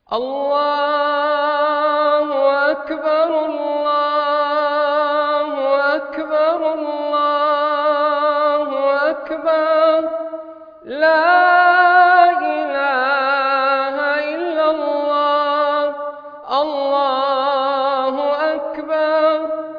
الله أكبر الله أكبر الله أكبر لا إله إلا الله الله أكبر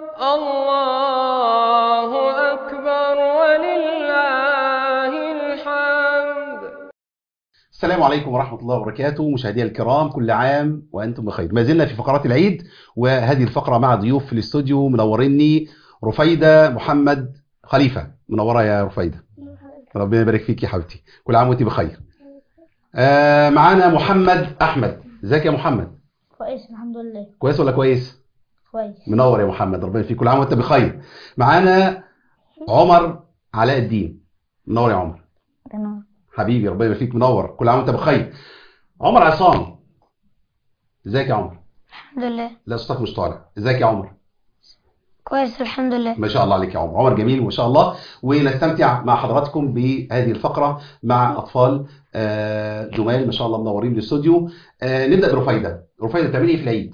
الله أكبر ولله الحمد السلام عليكم ورحمة الله وبركاته مشاهدينا الكرام كل عام وأنتم بخير ما زلنا في فقرات العيد وهذه الفقرة مع ضيوف في الاستوديو منوريني رفيدة محمد خليفة منورة يا رفيدة ربنا يبارك فيك يا حبيبتي كل عام وانت بخير آه معانا محمد أحمد ازيك يا محمد كويس الحمد لله كويس ولا كويس كويس منور يا محمد ربنا يفيك كل عام وانت بخير معانا عمر علاء الدين منور يا عمر تمام حبيبي ربنا يبارك فيك منور كل عام وانت بخير عمر عصام ازيك يا عمر الحمد لله لا صوتك مش طالع ازيك يا عمر كويس الحمد لله ما شاء الله عليك يا عمر عمر جميل ما شاء الله ونستمتع مع حضراتكم بهذه الفقرة مع أطفال آه، جمال ما شاء الله منورين الاستوديو آه، نبدأ برفايدة رفايدة بتعملي ايه في العيد؟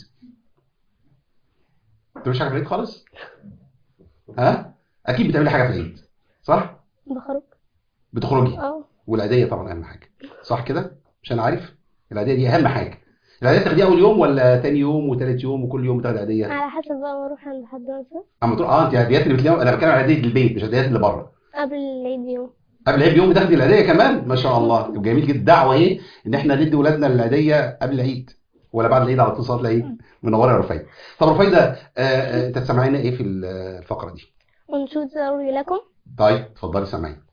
ما بتعمليش حاجة في العيد خالص؟ ها؟ أكيد بتعملي حاجة في العيد صح؟ بخرج بتخرجي اه والعيدية طبعا أهم حاجة صح كده؟ مش أنا عارف؟ العيدية دي أهم حاجة العيدية تاخديها أول يوم ولا تاني يوم وتالت يوم وكل يوم بتاخدي عيدية؟ على حسب بقى بروح عند حد مثلا اما تروح اه انت العيديات اللي بتلاقيها انا بتكلم عن عيدية البيت مش عيديات اللي بره قبل العيد بيوم قبل العيد بيوم بتاخدي العيديه كمان ما شاء الله جميل جدا دعوه ايه ان احنا ندي ولادنا العيديه قبل العيد ولا بعد العيد على طول صلاه العيد منوره يا رفايده طب رفايده آه، آه، انت تسمعينا ايه في الفقره دي ونشوف ضروري لكم طيب اتفضلي سامعين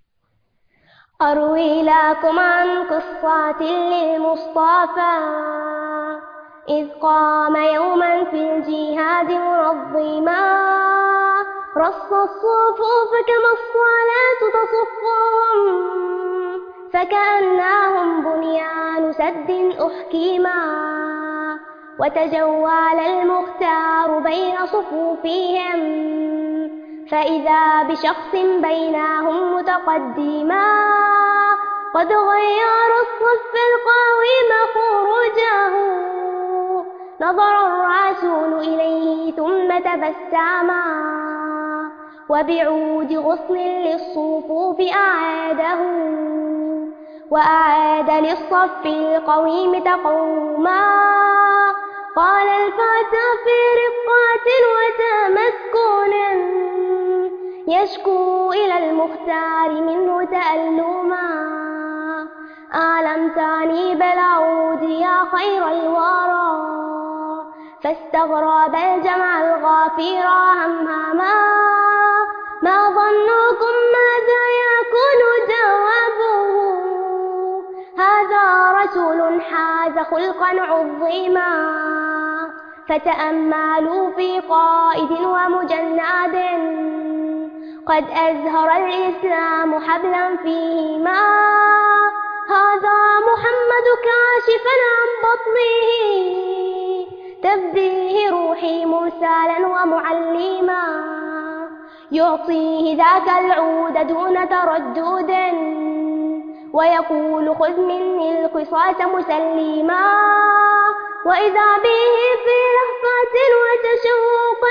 أروي لكم عن قصة للمصطفى إذ قام يوما في الجهاد منظما رص الصفوف كما الصلاة تصفهم فكأنهم بنيان سد أحكيما وتجول المختار بين صفوفهم فإذا بشخص بينهم متقدما قد غير الصف القويم خروجه نظر الرسول إليه ثم تبسما وبعود غصن للصفوف أعاده وأعاد للصف القويم تقوما قال الفتى في رقات وتمسكن يشكو إلى المختار منه تألما أعلمتني بالعود يا خير الورى فاستغرب الجمع الغافر همهما ما ظنكم ماذا يكون جوابه هذا رسول حاز خلقا عظيما فتأملوا في قائد ومجناد قد أزهر الإسلام حبلا فيهما هذا محمد كاشفا عن بطنه تبديه روحي مرسالا ومعلما يعطيه ذاك العود دون تردد ويقول خذ مني القصاص مسلما وإذا به في لهفة وتشوق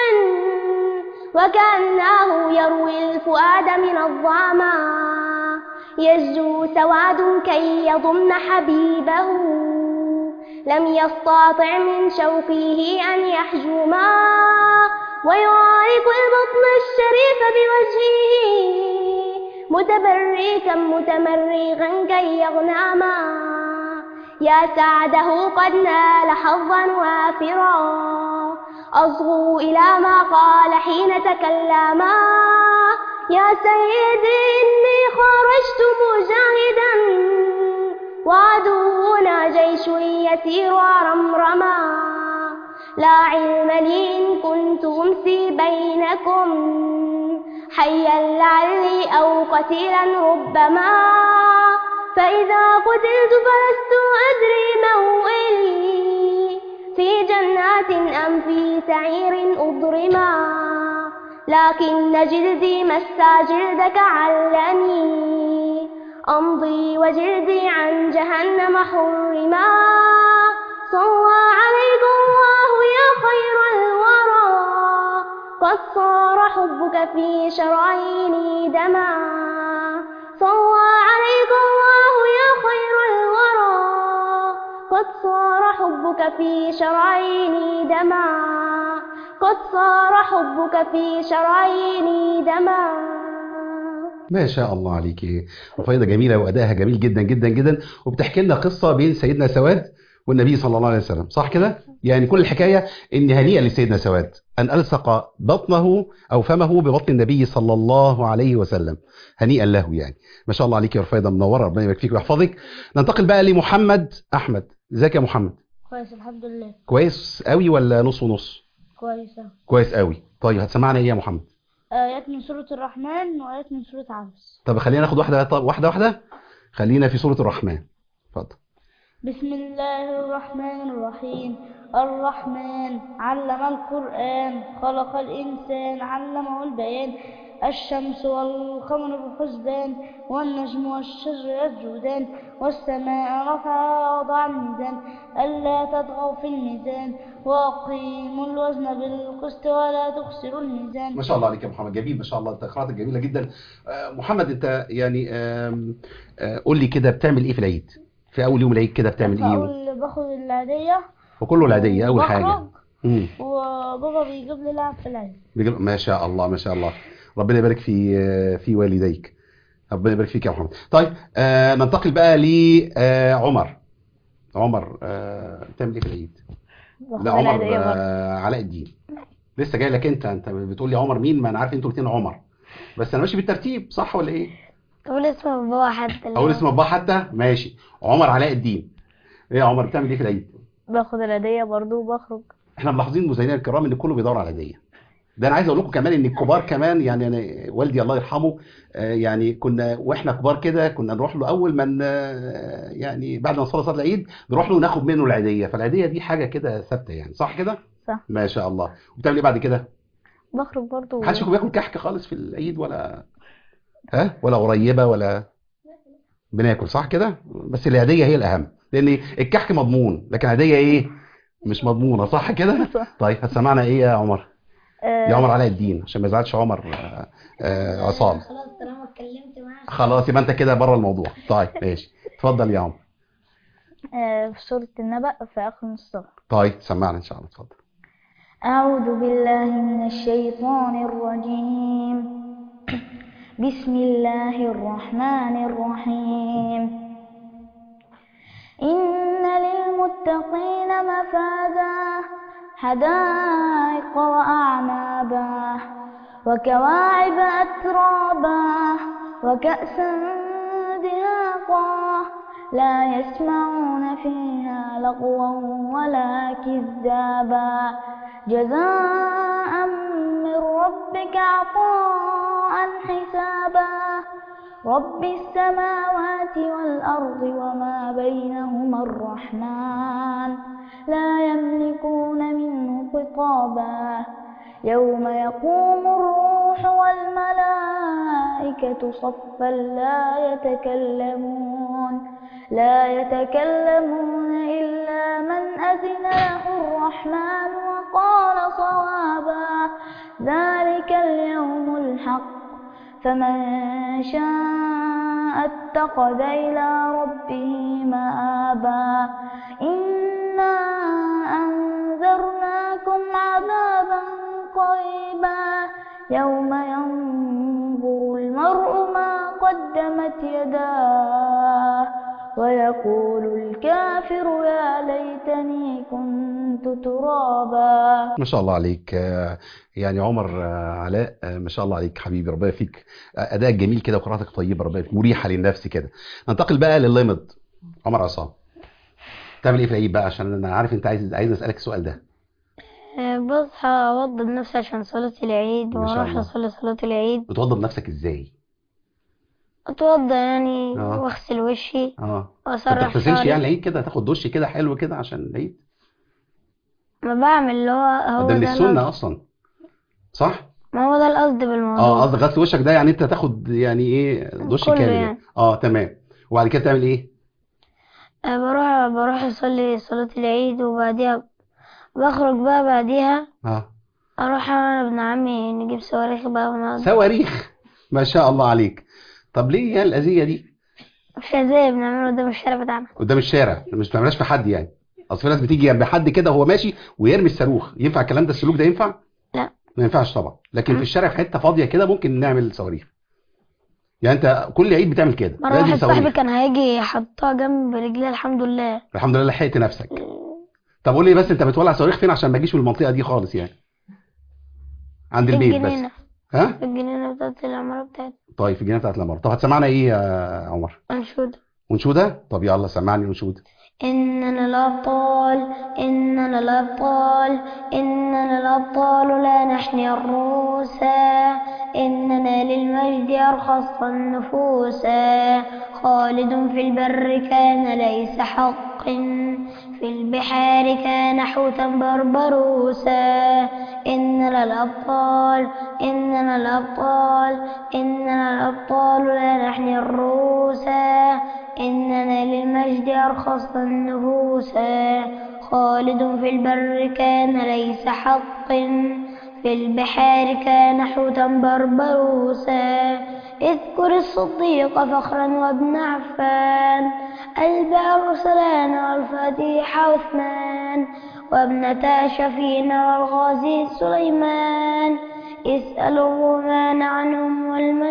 وكأنه يروي الفؤاد من الظما يزجو سواد كي يضم حبيبه لم يستطع من شوقه أن يحجما ويعارك البطن الشريف بوجهه متبركا متمرغا كي يغنما يا سعده قد نال حظا وافرا أصغوا إلى ما قال حين تكلما يا سيدي إني خرجت مجاهدا وعدونا جيش يسير رمرما لا علم لي إن كنت أمسي بينكم حيا لعلي أو قتيلا ربما فإذا قتلت فلست أدري موئلي في جنات أم في سعير أضرما لكن جلدي مسى جلدك علني أمضي وجلدي عن جهنم حرما قد صار حبك في شراييني دما صلى عليك الله يا خير الورى قد صار حبك في شراييني دما قد صار حبك في شراييني دما ما شاء الله عليك رفيدة جميلة وأدائها جميل جدا جدا جدا وبتحكي لنا قصة بين سيدنا سواد والنبي صلى الله عليه وسلم صح كده؟ يعني كل الحكاية إن هنيئا لسيدنا سواد أن ألصق بطنه أو فمه ببطن النبي صلى الله عليه وسلم هنيئا له يعني ما شاء الله عليك يا رفيدة منورة ربنا يبارك فيك ويحفظك ننتقل بقى لمحمد أحمد ازيك يا محمد كويس الحمد لله كويس قوي ولا نص ونص كويسة كويس قوي طيب هتسمعنا ايه يا محمد آيات من سورة الرحمن وآيات من سورة عبس طب خلينا ناخد واحدة طب واحدة واحدة خلينا في سورة الرحمن اتفضل بسم الله الرحمن الرحيم الرحمن علم القرآن خلق الإنسان علمه البيان الشمس والقمر بحسبان والنجم والشجر يسجدان والسماء رفعها ووضع الميزان ألا تطغوا في الميزان وأقيموا الوزن بالقسط ولا تخسروا الميزان ما شاء الله عليك يا محمد جميل ما شاء الله انت قراءتك جميلة جدا آه، محمد انت يعني آم، آه، قول لي كده بتعمل ايه في العيد في اول يوم العيد كده بتعمل ايه فأقول باخد العادية وكله العادية اول حاجة بخرج مم. وبابا بيجيب لي لعب في العيد بيجيب- ما شاء الله ما شاء الله ربنا يبارك في في والديك ربنا يبارك فيك يا محمد طيب آه ننتقل بقى لعمر عمر آه بتعمل ايه في العيد باخد لا عمر العادية برضه. آه علاء الدين لسه جاي لك انت انت بتقول لي عمر مين ما انا عارف انتوا الاثنين عمر بس انا ماشي بالترتيب صح ولا ايه قول اسم بابا حتى اقول اسم بابا حتى ماشي عمر علاء الدين ايه يا عمر بتعمل ايه في العيد باخد العادية برضه وبخرج احنا ملاحظين مشاهدينا الكرام ان كله بيدور على العيديه ده انا عايز اقول لكم كمان ان الكبار كمان يعني انا والدي الله يرحمه آه، يعني كنا واحنا كبار كده كنا نروح له اول ما ن- يعني بعد ما نصلي صلاه العيد نروح له ناخد منه العيديه فالعيديه دي حاجه كده ثابته يعني صح كده صح. ما شاء الله وبتعمل ايه بعد كده بخرج برضه محدش فيكم بياكل كحك خالص في العيد ولا ها ولا قريبه ولا بناكل صح كده بس العيديه هي الاهم لان الكحك مضمون لكن العيديه ايه مش مضمونه صح كده صح. طيب هتسمعنا ايه يا عمر آه، يا عمر علاء الدين عشان ما يزعلش عمر آه، آه، عصام خلاص طالما اتكلمت معاك خلاص يبقى انت كده بره الموضوع طيب ماشي اتفضل يا عمر آه، في سورة النبأ في آخر الصف طيب سمعنا ان شاء الله اتفضل أعوذ بالله من الشيطان الرجيم بسم الله الرحمن الرحيم إن للمتقين مفازا حدائق وأعنابا وكواعب أترابا وكأسا دهاقا لا يسمعون فيها لغوا ولا كذابا جزاء من ربك عطاء حسابا رب السماوات والأرض وما بينهما الرحمن لا يملكون منه خطابا يوم يقوم الروح والملائكة صفا لا يتكلمون لا يتكلمون إلا من أذن له الرحمن وقال صوابا ذلك اليوم الحق فمن شاء اتخذ إلى ربه مآبا إنا أنذرناكم عذابا قريبا يوم ينظر المرء ما قدمت يداه ويقول الكافر يا ليتني كنت ترابا ما شاء الله عليك آه، يعني عمر آه، علاء آه، ما شاء الله عليك حبيبي ربنا يفيك آه، ادائك جميل كده وقراءتك طيبه ربنا يفيك مريحه للنفس كده ننتقل بقى لللمض عمر عصام تعمل ايه في العيد بقى عشان انا عارف انت عايز عايز اسالك السؤال ده بصحى أوضب نفسي عشان صلاة العيد ما شاء وأروح الله. أصلي صلاة العيد بتوضب نفسك ازاي أتوضى يعني آه. وأغسل وشي اه ما وأسرح بتغتسلش شعري يعني العيد كده تاخد دش كده حلو كده عشان العيد ما بعمل اللي هو هو ده من ده السنه القصد اصلا صح ما هو ده القصد بالموضوع اه قصدك غسل وشك ده يعني انت تاخد يعني ايه دش كله كامل يعني. اه تمام وبعد كده تعمل ايه آه، بروح بروح أصلي صلاة العيد وبعديها بخرج بقى بعديها اه اروح انا وابن عمي نجيب صواريخ بقى ونقعد صواريخ ما شاء الله عليك طب ليه يا الاذيه دي مش زي بنعمله قدام الشارع بتاعنا قدام الشارع مش بتعملهاش في حد يعني اصل في ناس بتيجي جنب حد كده وهو ماشي ويرمي الصاروخ ينفع الكلام ده السلوك ده ينفع لا. ما ينفعش طبعا لكن في الشارع في حته فاضيه كده ممكن نعمل صواريخ يعني انت كل عيد بتعمل كده مرة لازم واحد صاحبي صواريخ كان هيجي يحطها جنب رجلي الحمد لله الحمد لله لحقت نفسك طب قول لي بس انت بتولع صواريخ فين عشان ما اجيش من المنطقه دي خالص يعني عند في البيت بس الجنينة ها في الجنينة بتاعت العمارة بتاعتي طيب في الجنينه بتاعت العماره طب هتسمعنا ايه يا عمر أنشودة ونشوده طب يلا سمعني انشوده إننا الأبطال إننا الأبطال إننا الأبطال لا نحني الروسا إننا للمجد أرخص النفوسا خالد في البر كان ليس حق في البحار كان حوتا بربروسا إننا الأبطال إننا الأبطال إننا الأبطال لا نحني الروسا إننا للمجد أرخص النفوسا خالد في البر كان ليس حق في البحار كان حوتا بربروسا اذكر الصديق فخرا وابن عفان البعر سلان والفتيح عثمان وابنتا شفين والغازي سليمان اسأل الرومان عنهم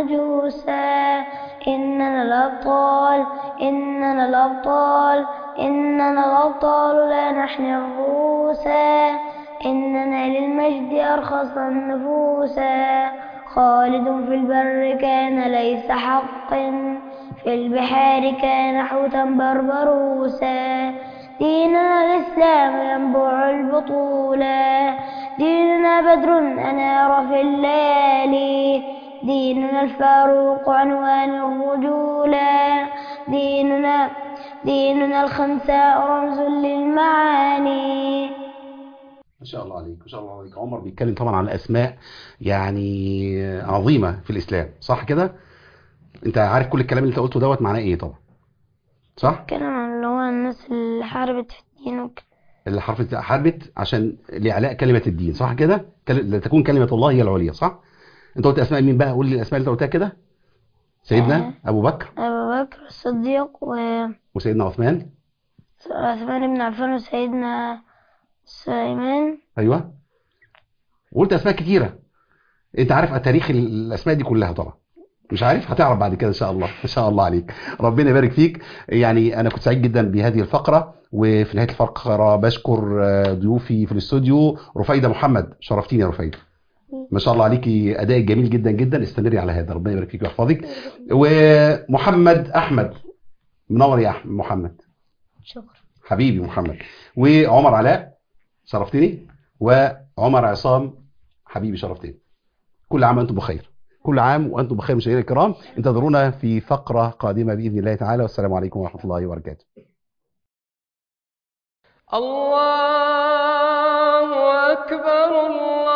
والمجوسا إننا الأبطال إننا الأبطال إننا الأبطال لا نحن الروسا إننا للمجد أرخص النفوسا خالد في البر كان ليس حق في البحار كان حوتا بربروسا ديننا الإسلام ينبع البطولة ديننا بدر أنار في الليالي ديننا الفاروق عنوان الرجولة ديننا ديننا الخنساء رمز للمعاني ما شاء الله عليك ما شاء الله عليك عمر بيتكلم طبعا عن اسماء يعني عظيمه في الاسلام صح كده انت عارف كل الكلام اللي انت قلته دوت معناه ايه طبعا صح كلام عن اللي هو الناس اللي حاربت في الدين وكده اللي حرف حربت عشان لاعلاء كلمه الدين صح كده كل- لتكون كلمه الله هي العليا صح انت قلت اسماء مين بقى قول لي الاسماء اللي انت قلتها كده سيدنا ابو بكر أبو بكر الصديق وسيدنا عثمان وعثمان بن عفان وسيدنا سليمان ايوه وقلت اسماء كتيره انت عارف تاريخ ال- الاسماء دي كلها طبعا مش عارف هتعرف بعد كده ان شاء الله ان شاء الله عليك ربنا يبارك فيك يعني انا كنت سعيد جدا بهذه الفقره وفي نهايه الفقره بشكر آه، ضيوفي في الاستوديو رفيده محمد شرفتيني يا رفيده ما شاء الله عليكي اداء جميل جدا جدا استمري على هذا ربنا يبارك فيك ويحفظك ومحمد احمد منور يا احمد محمد شكرا حبيبي محمد وعمر علاء شرفتني وعمر عصام حبيبي شرفتني كل عام وانتم بخير كل عام وانتم بخير مشاهدينا الكرام انتظرونا في فقره قادمه باذن الله تعالى والسلام عليكم ورحمه الله وبركاته الله أكبر الله